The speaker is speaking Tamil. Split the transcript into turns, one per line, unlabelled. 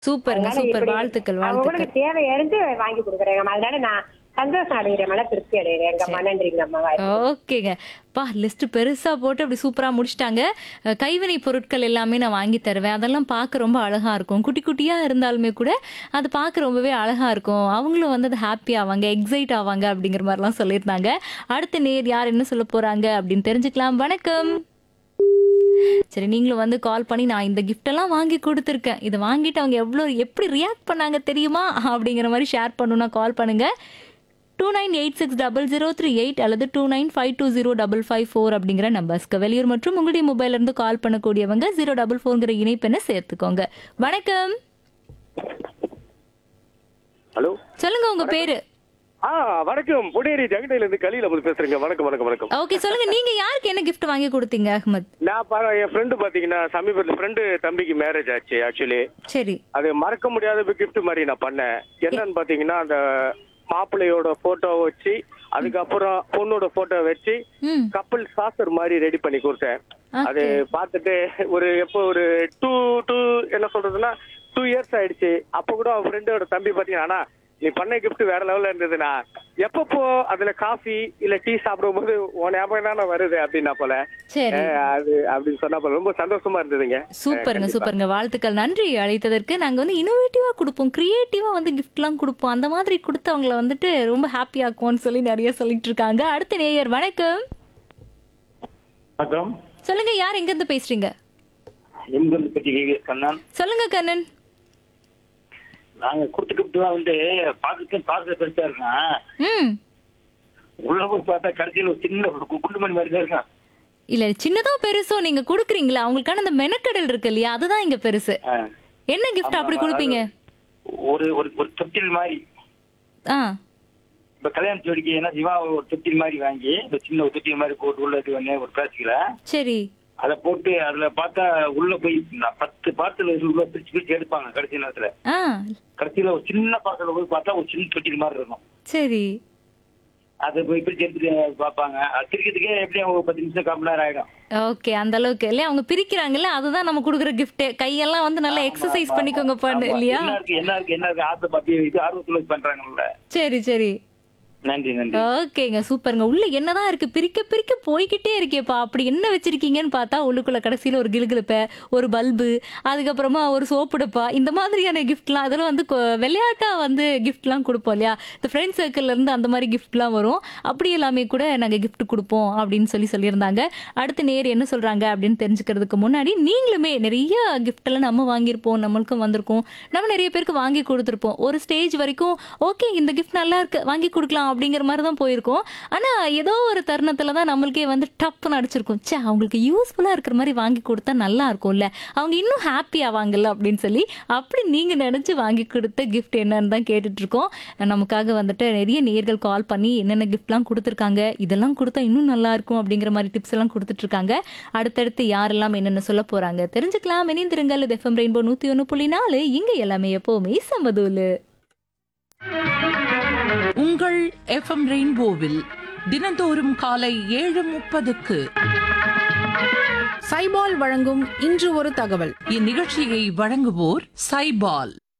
சூப்பருங்க
அதனால
சூப்பர்
இப்படி
வாழ்த்துக்கள்
அவங்களுக்கு
வாழ்த்துக்கள்
தேவை அறிந்து வாங்கி கொடுக்குறேங்க அதனால நான் சந்தோஷம் அடைகிறேன் மன திருப்தி அடைகிறேன் எங்கம்மா நன்றிங்க அம்மா
ஓகேங்க பா லிஸ்ட் பெருசா போட்டு அப்படி சூப்பரா முடிச்சிட்டாங்க அஹ், கைவினை பொருட்கள் எல்லாமே நான் வாங்கி தருவேன் அதெல்லாம் பார்க்க ரொம்ப அழகா இருக்கும் குட்டி குட்டியா இருந்தாலுமே கூட அது பார்க்க ரொம்பவே அழகா இருக்கும் அவங்களும் வந்து அது ஹாப்பி ஆவாங்க எக்ஸைட் ஆவாங்க அப்படிங்கிற மாதிரிலாம் சொல்லியிருந்தாங்க அடுத்த நேர் யார் என்ன சொல்ல போறாங்க அப்படின்னு தெரிஞ்சுக்கலாம் வணக்கம் சரி நீங்களும் வந்து கால் பண்ணி நான் இந்த gift எல்லாம் வாங்கி கொடுத்துருக்கேன் இதை வாங்கிட்டு அவங்க எவ்வளோ எப்படி ரியாக்ட் பண்ணாங்க தெரியுமா அப்படிங்கிற மாதிரி ஷேர் பண்ணணும்னா கால் பண்ணுங்க two nine eight six double zero three eight அல்லது two nine five two zero double five four அப்படிங்கிற நம்பர்ஸ்க்கு வெளியூர் மற்றும் உங்களுடைய மொபைல்ல இருந்து கால் பண்ணக்கூடியவங்க ஜீரோ டபுள் ஃபோர்ங்கிற இணைப்பெண்ணை சேர்த்துக்கோங்க வணக்கம்
ஹலோ
சொல்லுங்க உங்க பேரு
ஆ வணக்கம் புடேரி ஜெகடையில இருந்து கலியில வந்து பேசுறேங்க வணக்கம் வணக்கம் வணக்கம்
ஓகே சொல்லுங்க நீங்க யாருக்கு என்ன gift வாங்கி கொடுத்தீங்க அஹ்மத்
நான் பாரு என் ஃப்ரெண்டு பாத்தீங்கன்னா சமீபத்துல ஃப்ரெண்டு தம்பிக்கு மேரேஜ் ஆச்சு ஆக்சுவலி
சரி
அது மறக்க முடியாத கிஃப்ட் மாதிரி நான் பண்ணேன் என்னன்னு பாத்தீங்கன்னா அந்த மாப்பிள்ளையோட போட்டோ வச்சு அதுக்கப்புறம் பொண்ணோட போட்டோ வச்சு
ம்
கப்பல் சாசர் மாதிரி ரெடி பண்ணி கொடுத்தேன் அது பார்த்துட்டு ஒரு எப்போ ஒரு டூ டூ என்ன சொல்றதுன்னா டூ இயர்ஸ் ஆயிடுச்சு அப்ப கூட அவன் ஃப்ரெண்டோட தம்பி பாத்தீங்கன்னா "அண்ணா, நீ பண்ண கிஃப்ட் வேற லெவல்ல இருந்ததுண்ணா எப்பப்போ அதுல காஃபி இல்ல டீ சாப்பிடும் போது உன் ஞாபகம் தானே வருது அப்படின்னா போல
சரி
அஹ் அது அப்படின்னு சொன்னா போல ரொம்ப சந்தோஷமா இருந்ததுங்க
சூப்பருங்க சூப்பருங்க வாழ்த்துக்கள் நன்றி அழைத்ததற்கு நாங்க வந்து இன்னோவேட்டிவா கொடுப்போம் கிரியேட்டிவா வந்து கிஃப்ட்லாம் கொடுப்போம் அந்த மாதிரி கொடுத்து அவங்கள வந்துட்டு ரொம்ப ஹாப்பி ஆக்குவோம்னு சொல்லி நிறைய சொல்லிட்டு இருக்காங்க அடுத்த நேயர் வணக்கம்
வணக்கம்
சொல்லுங்க யார் எங்க இருந்து பேசுறீங்க
எண்பது பற்றி கண்ணன்
சொல்லுங்க கண்ணன்
நாங்க கொடுத்துக்கிட்டு வந்து பார்த்துட்டு பார்க்க பெருசா இருக்கேன்
ம்
உள்ள போய் பார்த்தா கடைசியில் ஒரு சின்ன ஒரு கு- குண்டு மணி மாதிரி தான் இருக்கான்
இல்ல சின்னதோ பெருசோ நீங்க கொடுக்குறீங்களா அவங்களுக்கான அந்த மெனக்கடல் இருக்கு இல்லையா அதுதான் இங்க பெருசு
ஆ.
என்ன gift அப்படி கொடுப்பீங்க
ஒரு ஒரு ஒரு தொட்டில் மாதிரி
ஆ
இப்ப கல்யாண ஜோடிக்கு என்ன சிவா ஒரு தொட்டில் மாதிரி வாங்கி ஒரு சின்ன ஒரு தொட்டில் மாதிரி போட்டு உள்ள இது பண்ணி ஒரு பிளாஸ்டிக்ல
சரி
அதை போட்டு அதுல பார்த்தா உள்ள போய் நான் பத்து பாத்துல உள்ள பிரிச்சு பிரிச்சு எடுப்பாங்க கடைசி நேரத்துல
ஆ
கடைசியில ஒரு சின்ன பாத்திரம் போய் பார்த்தா ஒரு சின்ன தொட்டில் மாதிரி இருக்கும்
சரி
அதை போய் பிரிச்சு எடுத்துட்டு பார்ப்பாங்க அது பிரிக்கிறதுக்கே எப்படியும் ஒரு பத்து நிமிஷம் கால் மணி நேரம் ஆயிடும்
ஓகே அந்த அளவுக்கு இல்லையா அவங்க பிரிக்கிறாங்கல்ல அதுதான் நம்ம கொடுக்குற gift கையெல்லாம் வந்து நல்லா எக்ஸசைஸ் பண்ணிக்கோங்க பண்ணு
ஆமா.
இல்லையா
என்ன இருக்கு என்ன இருக்கு என்ன இருக்கு ஆத்த பத்தி இது ஆர்வத்துல பண்றாங்கல்ல
சரி சரி
நன்றி நன்றி
ஓகேங்க சூப்பருங்க உள்ள என்னதான் இருக்கு பிரிக்க பிரிக்க போய்கிட்டே இருக்கேப்பா அப்படி என்ன வச்சிருக்கீங்கன்னு பார்த்தா உள்ளுக்குள்ள கடைசியில ஒரு கிளுகிழப்ப ஒரு பல்பு அதுக்கப்புறமா ஒரு சோப்பு டப்பா இந்த மாதிரியான கிஃப்ட்லாம் அதெல்லாம் வந்து கொ- விளையாட்டா வந்து கிஃப்ட்லாம் கொடுப்போம் இல்லையா இந்த ஃப்ரெண்ட் சர்க்கிள்ல இருந்து அந்த மாதிரி கிஃப்ட்லாம் வரும் அப்படி எல்லாமே கூட நாங்க gift கொடுப்போம் அப்படின்னு சொல்லி சொல்லியிருந்தாங்க அடுத்து நேர் என்ன சொல்றாங்க அப்படின்னு தெரிஞ்சுக்கிறதுக்கு முன்னாடி நீங்களுமே நிறைய gift எல்லாம் நம்ம வாங்கியிருப்போம் நம்மளுக்கும் வந்திருக்கும் நம்ம நிறைய பேருக்கு வாங்கி கொடுத்துருப்போம் ஒரு ஸ்டேஜ் வரைக்கும் ஓகே இந்த gift நல்லா இருக்கு வாங்கி கொடுக்கலாம் அப்படிங்கிற மாதிரி தான் போயிருக்கோம் ஆனா ஏதோ ஒரு தருணத்துல தான் நம்மளுக்கே வந்து டப்புன்னு அடிச்சிருக்கும் ச்சே அவங்களுக்கு யூஸ்ஃபுல்லா இருக்கிற மாதிரி வாங்கி கொடுத்தா நல்லா இருக்கும்ல அவங்க இன்னும் ஹாப்பி ஆவாங்கல்ல அப்படின்னு சொல்லி அப்படி நீங்க நினைச்சு வாங்கி கொடுத்த gift என்னன்னு தான் கேட்டுட்டு இருக்கோம் நமக்காக வந்துட்டு நிறைய நேர்கள் கால் பண்ணி என்னென்ன கிஃப்ட்லாம் கொடுத்துருக்காங்க இதெல்லாம் கொடுத்தா இன்னும் நல்லா இருக்கும் அப்படிங்கிற மாதிரி டிப்ஸ் எல்லாம் கொடுத்துட்டு இருக்காங்க அடுத்தடுத்து யாரெல்லாம் என்னென்ன சொல்ல போறாங்க தெரிஞ்சுக்கலாம் இணைந்திருங்கள் இது எஃப்எம் ரெயின்போ நூத்தி ஒன்று புள்ளி நாலு இங்க எல்லாமே எப்பவுமே சமதூலு
உங்கள் எஃப்எம் ரெயின்போவில் தினந்தோறும் காலை ஏழு முப்பதுக்கு
சைபால் வழங்கும் இன்று ஒரு தகவல்
இந்நிகழ்ச்சியை வழங்குவோர் சைபால்